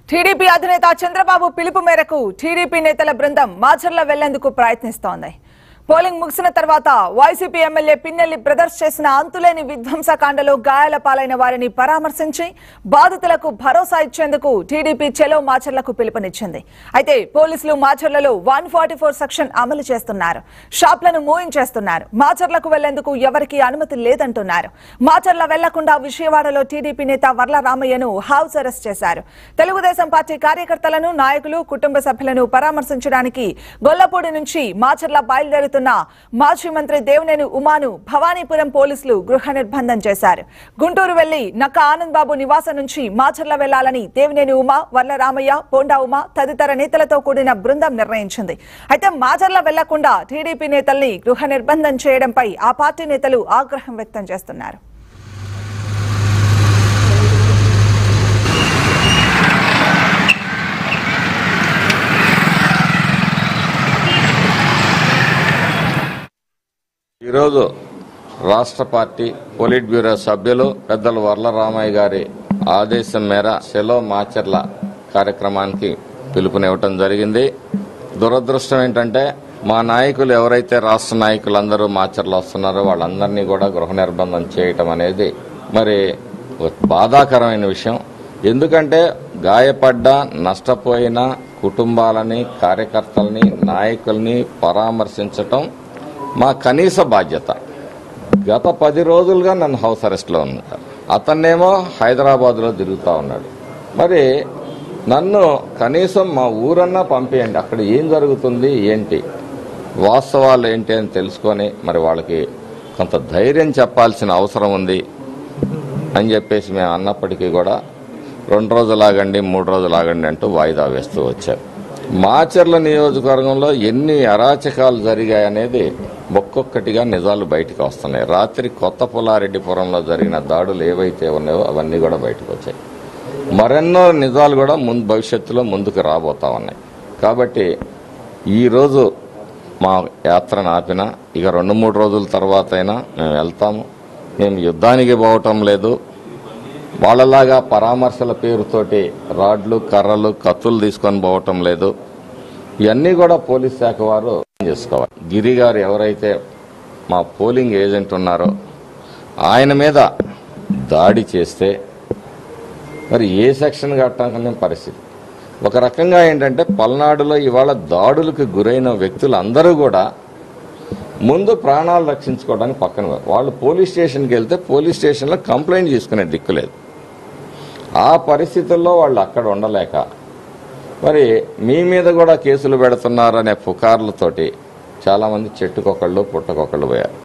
TDP అధినేత చంద్రబాబు పిలుపు మేరకు టీడీపీ నేతల బృందం మాచర్ల వెళ్లేందుకు ప్రయత్నిస్తోంది పోలింగ్ ముగిసిన తర్వాత వైసీపీ ఎమ్మెల్యే పిన్నెల్లి బ్రదర్స్ చేసిన అంతులేని విధ్వంసకాండలో గాయాల పాలైన వారిని పరామర్శించి బాధితులకు భరోసా ఇచ్చేందుకు టీడీపీ చెలో మాచర్లకు పిలుపునిచ్చింది అయితే పోలీసులు మాచర్లలో వన్ ఫార్టీ ఫోర్ సెక్షన్ అమలు చేస్తున్నారు షాప్లను మూయించేస్తున్నారు మాచర్లకు వెళ్లేందుకు ఎవరికీ అనుమతి లేదంటున్నారు మాచర్ల వెళ్లకుండా విజయవాడలో టీడీపీ నేత వర్ల రామయ్యను హౌస్ అరెస్ట్ చేశారు తెలుగుదేశం పార్టీ కార్యకర్తలను నాయకులు కుటుంబ సభ్యులను పరామర్శించడానికి గొల్లపూడి నుంచి మాచర్ల బయలుదేరుతున్న మాజీ మంత్రి దేవినేని ఉమాను భవానీపురం పోలీసులు గృహ నిర్బంధం చేశారు గుంటూరు వెళ్లి నక్క ఆనంద్ బాబు నివాసం నుంచి మాచర్ల వెళ్లాలని దేవినేని ఉమా వర్ల రామయ్య పోండా ఉమా తదితర నేతలతో కూడిన బృందం నిర్ణయించింది అయితే మాచర్ల వెళ్లకుండా టీడీపీ నేతల్ని గృహ నిర్బంధం చేయడంపై ఆ పార్టీ నేతలు ఆగ్రహం వ్యక్తం చేస్తున్నారు ఈరోజు రాష్ట్ర పార్టీ పోలిట్ బ్యూరో సభ్యులు పెద్దలు వర్లరామయ్య గారి ఆదేశం మేర సెలో మాచర్ల కార్యక్రమానికి పిలుపునివ్వటం జరిగింది దురదృష్టం ఏంటంటే మా నాయకులు ఎవరైతే రాష్ట్ర నాయకులందరూ మాచర్ల వస్తున్నారో వాళ్ళందరినీ కూడా గృహ నిర్బంధం చేయటం అనేది మరి ఒక బాధాకరమైన విషయం ఎందుకంటే గాయపడ్డ నష్టపోయిన కుటుంబాలని కార్యకర్తల్ని నాయకుల్ని పరామర్శించటం మా కనీస బాధ్యత గత పది రోజులుగా నన్ను హౌస్ అరెస్ట్లో ఉన్నాడు అతన్నేమో హైదరాబాద్లో తిరుగుతూ ఉన్నాడు మరి నన్ను కనీసం మా ఊరన్నా పంపేయండి అక్కడ ఏం జరుగుతుంది ఏంటి వాస్తవాలు ఏంటి అని తెలుసుకొని మరి వాళ్ళకి కొంత ధైర్యం చెప్పాల్సిన అవసరం ఉంది అని చెప్పేసి మేము అన్నప్పటికీ కూడా రెండు రోజులు ఆగండి మూడు రోజులు ఆగండి అంటూ వాయిదా వేస్తూ వచ్చారు మాచర్ల నియోజకవర్గంలో ఎన్ని అరాచకాలు జరిగాయనేది ఒక్కొక్కటిగా నిజాలు బయటకు వస్తున్నాయి రాత్రి కొత్త పుల్లారెడ్డిపురంలో జరిగిన దాడులు ఏవైతే ఉన్నాయో అవన్నీ కూడా బయటకు వచ్చాయి మరెన్నో నిజాలు కూడా ముందు భవిష్యత్తులో ముందుకు రాబోతా ఉన్నాయి కాబట్టి ఈరోజు మా యాత్రను ఆపిన ఇక రెండు మూడు రోజుల తర్వాత అయినా మేము వెళ్తాము మేము యుద్ధానికి పోవటం లేదు వాళ్ళలాగా పరామర్శల పేరుతోటి రాడ్లు కర్రలు కత్తులు తీసుకొని పోవటం లేదు ఇవన్నీ కూడా పోలీస్ శాఖ వారు చేసుకోవాలి గిరి గారు ఎవరైతే మా పోలింగ్ ఏజెంట్ ఉన్నారో ఆయన మీద దాడి చేస్తే మరి ఏ సెక్షన్ కట్టడం పరిస్థితి ఒక రకంగా ఏంటంటే పల్నాడులో ఇవాళ దాడులకు గురైన వ్యక్తులందరూ కూడా ముందు ప్రాణాలు రక్షించుకోవడానికి పక్కన పోయారు. వాళ్ళు పోలీస్ స్టేషన్కి వెళ్తే పోలీస్ స్టేషన్లో కంప్లైంట్ చేసుకునే దిక్కు లేదు ఆ పరిస్థితుల్లో వాళ్ళు అక్కడ ఉండలేక మరి మీ మీద కూడా కేసులు పెడుతున్నారనే పుకార్లతోటి చాలామంది చెట్టుకొకళ్ళు పుట్టకొకళ్ళు పోయారు